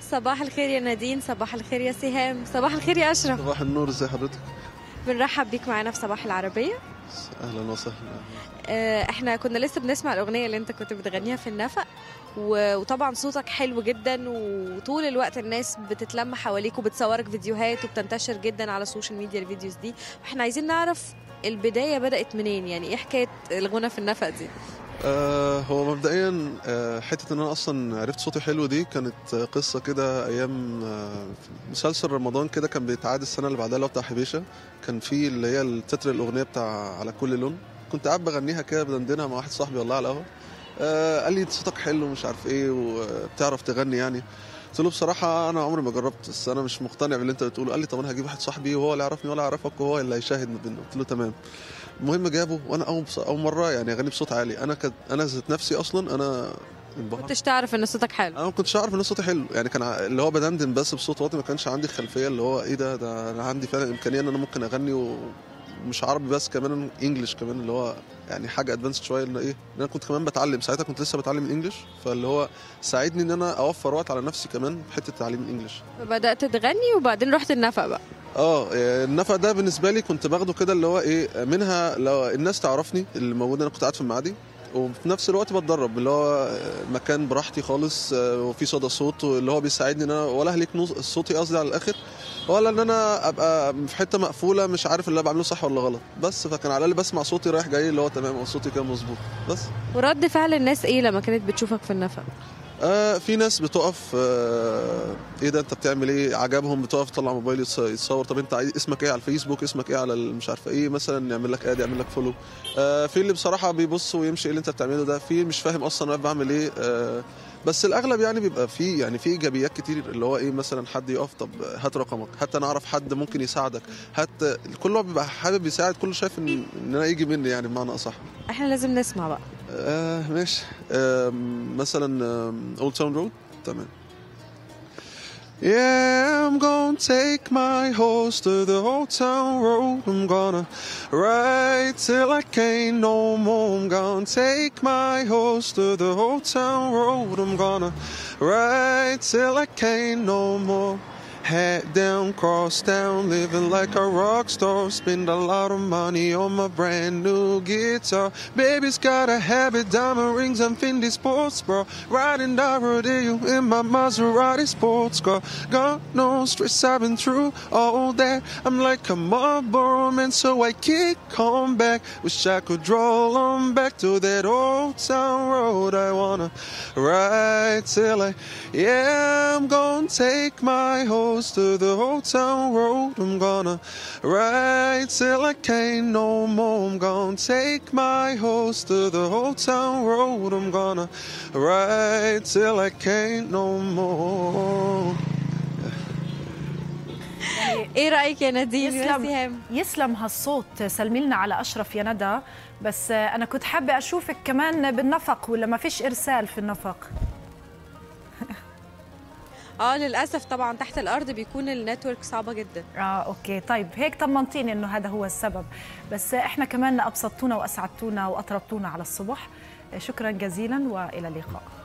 صباح الخير يا نادين صباح الخير يا سهام صباح الخير يا اشرف صباح النور ازي حضرتك بنرحب بيك معانا في صباح العربيه اهلا وسهلا آه، احنا كنا لسه بنسمع الاغنيه اللي انت كنت بتغنيها في النفق و- وطبعا صوتك حلو جدا وطول الوقت الناس بتتلم حواليك وبتصورك فيديوهات وبتنتشر جدا على السوشيال ميديا الفيديوز دي احنا عايزين نعرف البدايه بدات منين يعني ايه حكايه الغنى في النفق دي آه هو مبدئيا آه حته ان انا اصلا عرفت صوتي حلو دي كانت آه، قصه كده ايام آه في مسلسل رمضان كده كان بيتعاد السنه اللي بعدها اللي هو بتاع حبيشه كان في اللي هي التتر الاغنيه بتاع على كل لون كنت قاعد بغنيها كده بدندنها مع واحد صاحبي والله على القهوه آه قال لي "أنت صوتك حلو ومش عارف ايه وبتعرف تغني يعني قلت له بصراحه انا عمري ما جربت بس انا مش مقتنع باللي انت بتقوله قال لي طب انا هجيب واحد صاحبي وهو اللي يعرفني ولا يعرفك وهو اللي هيشاهد ما بيننا قلت له تمام المهم جابه وانا اول بص... اول مره يعني اغني بصوت عالي انا كد... انا ذات نفسي اصلا انا انبهرت كنتش تعرف ان صوتك حلو انا ما كنتش اعرف ان صوتي حلو يعني كان ع- اللي هو بدندن بس بصوت واطي ما كانش عندي خلفيه اللي هو ايه ده ده انا عندي فعلا امكانيه ان انا ممكن اغني ومش عربي بس كمان انجلش كمان اللي هو يعني حاجه ادفانسد شويه ان ايه ان انا كنت كمان بتعلم ساعتها كنت لسه بتعلم الانجليش فاللي هو ساعدني ان انا اوفر وقت على نفسي كمان في حته تعليم الانجليش بدات تغني وبعدين رحت النفق بقى اه النفق ده بالنسبه لي كنت باخده كده اللي هو ايه منها لو الناس تعرفني اللي موجوده انا كنت قاعد في المعادي وفي نفس الوقت بتدرب اللي هو مكان براحتي خالص آه، وفي صدى صوت اللي هو بيساعدني ان انا ولا اهلك نص صوتي قصدي على الاخر ولا ان انا ابقى في حته مقفوله مش عارف اللي أنا بعمله صح ولا غلط بس فكان على الاقل بسمع صوتي رايح جاي اللي هو تمام هو صوتي كان مظبوط بس ورد فعل الناس ايه لما كانت بتشوفك في النفق آه في ناس بتقف آه ايه ده انت بتعمل ايه عجبهم بتقف تطلع موبايل يتص- يتصور طب انت عايز اسمك ايه على الفيسبوك اسمك ايه على ال- مش عارفه ايه مثلا يعمل لك اد يعمل لك فولو آه في اللي بصراحه بيبص ويمشي ايه اللي انت بتعمله ده في مش فاهم اصلا انا بعمل ايه آه بس الاغلب يعني بيبقى في يعني في ايجابيات كتير اللي هو ايه مثلا حد يقف طب هات رقمك حتى انا اعرف حد ممكن يساعدك هات كله بيبقى حابب يساعد كله شايف ان ان انا يجي مني يعني بمعنى اصح احنا لازم نسمع بقى آه ماشي آه مثلا اولد تاون رود تمام Yeah, I'm gonna take my horse to the old town road. I'm gonna ride till I can't no more. I'm gonna take my horse to the old town road. I'm gonna ride till I can't no more. Hat down, cross down, living like a rock star. Spend a lot of money on my brand new guitar. Baby's got a habit, diamond rings and Fendi sports bra. Riding down rodeo in my Maserati sports car. Got no stress, I've been through all that. I'm like a Marlboro man, so I kick on back. Wish I could roll on back to that old town road. I wanna ride till I, yeah, I'm gonna take my horse to the old town road. I'm gonna ride till I can't no more. I'm gonna take my horse to the old town road. I'm gonna ride till I can't no more. ايه رايك يا نادين يا يسلم سهام يسلم هالصوت سلمي لنا على اشرف يا ندى بس انا كنت حابه اشوفك كمان بالنفق ولا ما فيش ارسال في النفق اه للاسف طبعا تحت الارض بيكون النتورك صعبه جدا اه اوكي طيب هيك طمنتيني انه هذا هو السبب بس احنا كمان ابسطتونا واسعدتونا واطربتونا على الصبح شكرا جزيلا والى اللقاء